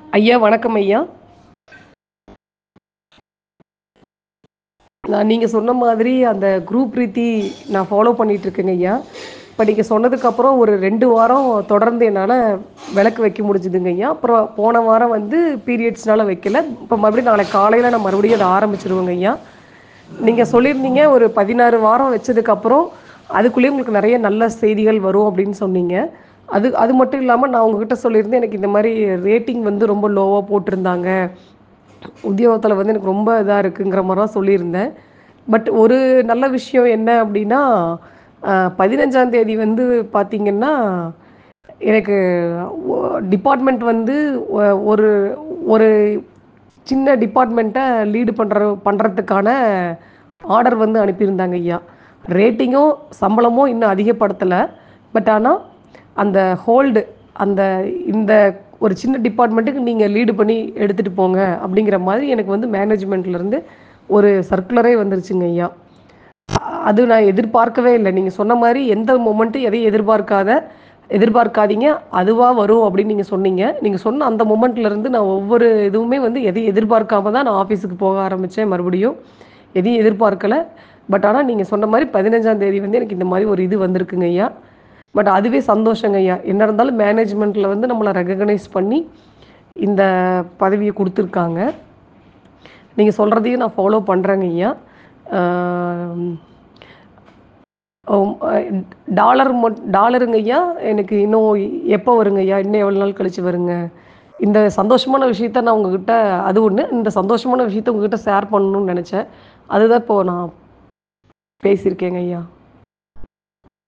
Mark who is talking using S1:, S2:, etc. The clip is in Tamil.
S1: ஐயா வணக்கம் ஐயா நான் நீங்கள் சொன்ன மாதிரி அந்த குரூப் ரீதி நான் ஃபாலோ பண்ணிட்டு இருக்கேங்க ஐயா இப்போ நீங்கள் சொன்னதுக்கப்புறம் ஒரு ரெண்டு வாரம் தொடர்ந்து என்னால் விளக்கு வைக்க முடிஞ்சுதுங்க ஐயா அப்புறம் போன வாரம் வந்து பீரியட்ஸ்னால வைக்கல இப்போ மறுபடியும் நாளைக்கு காலையில் நான் மறுபடியும் அதை ஆரம்பிச்சிருவேங்க ஐயா நீங்கள் சொல்லியிருந்தீங்க ஒரு பதினாறு வாரம் வச்சதுக்கப்புறம் அதுக்குள்ளேயே உங்களுக்கு நிறைய நல்ல செய்திகள் வரும் அப்படின்னு சொன்னீங்க அது அது மட்டும் இல்லாமல் நான் உங்ககிட்ட சொல்லியிருந்தேன் எனக்கு இந்த மாதிரி ரேட்டிங் வந்து ரொம்ப லோவாக போட்டிருந்தாங்க உத்தியோகத்தில் வந்து எனக்கு ரொம்ப இதாக இருக்குங்கிற மாதிரிலாம் சொல்லியிருந்தேன் பட் ஒரு நல்ல விஷயம் என்ன அப்படின்னா பதினஞ்சாம் தேதி வந்து பார்த்திங்கன்னா எனக்கு டிபார்ட்மெண்ட் வந்து ஒ- ஒரு ஒரு சின்ன டிபார்ட்மெண்ட்டை லீடு பண்ணுற பண்ணுறதுக்கான ஆர்டர் வந்து அனுப்பியிருந்தாங்க ஐயா ரேட்டிங்கும் சம்பளமும் இன்னும் அதிகப்படுத்தலை பட் ஆனால் அந்த ஹோல்டு அந்த இந்த ஒரு சின்ன டிபார்ட்மெண்ட்டுக்கு நீங்கள் லீடு பண்ணி எடுத்துகிட்டு போங்க அப்படிங்கிற மாதிரி எனக்கு வந்து மேனேஜ்மெண்ட்லேருந்து ஒரு சர்க்குலரே வந்துருச்சுங்க ஐயா அ- அது நான் எதிர்பார்க்கவே இல்லை நீங்கள் சொன்ன மாதிரி எந்த மொமெண்ட்டும் எதையும் எதிர்பார்க்காத எதிர்பார்க்காதீங்க அதுவாக வரும் அப்படின்னு நீங்கள் சொன்னீங்க நீங்கள் சொன்ன அந்த மொமெண்ட்ல இருந்து நான் ஒவ்வொரு இதுவுமே வந்து எதையும் எதிர்பார்க்காம தான் நான் ஆஃபீஸுக்கு போக ஆரம்பித்தேன் மறுபடியும் எதையும் எதிர்பார்க்கல பட் ஆனால் நீங்கள் சொன்ன மாதிரி பதினஞ்சாம் தேதி வந்து எனக்கு இந்த மாதிரி ஒரு இது வந்திருக்குங்க ஐயா பட் அதுவே சந்தோஷங்க ஐயா என்ன இருந்தாலும் மேனேஜ்மெண்ட்டில் வந்து நம்மளை ரெகக்னைஸ் பண்ணி இந்த பதவியை கொடுத்துருக்காங்க நீங்கள் சொல்கிறதையும் நான் ஃபாலோ பண்ணுறேங்க ஐயா ஆம், டாலர் மட் டாலருங்க ஐயா எனக்கு இன்னும் எப்போ வருங்க ஐயா இன்னும் எவ்வளோ நாள் கழிச்சு வருங்க இந்த சந்தோஷமான விஷயத்த நான் உங்ககிட்ட அது ஒன்று இந்த சந்தோஷமான விஷயத்த உங்ககிட்ட ஷேர் பண்ணணும்னு நினச்சேன் அதுதான் இப்போ நான் பேசியிருக்கேங்க ஐயா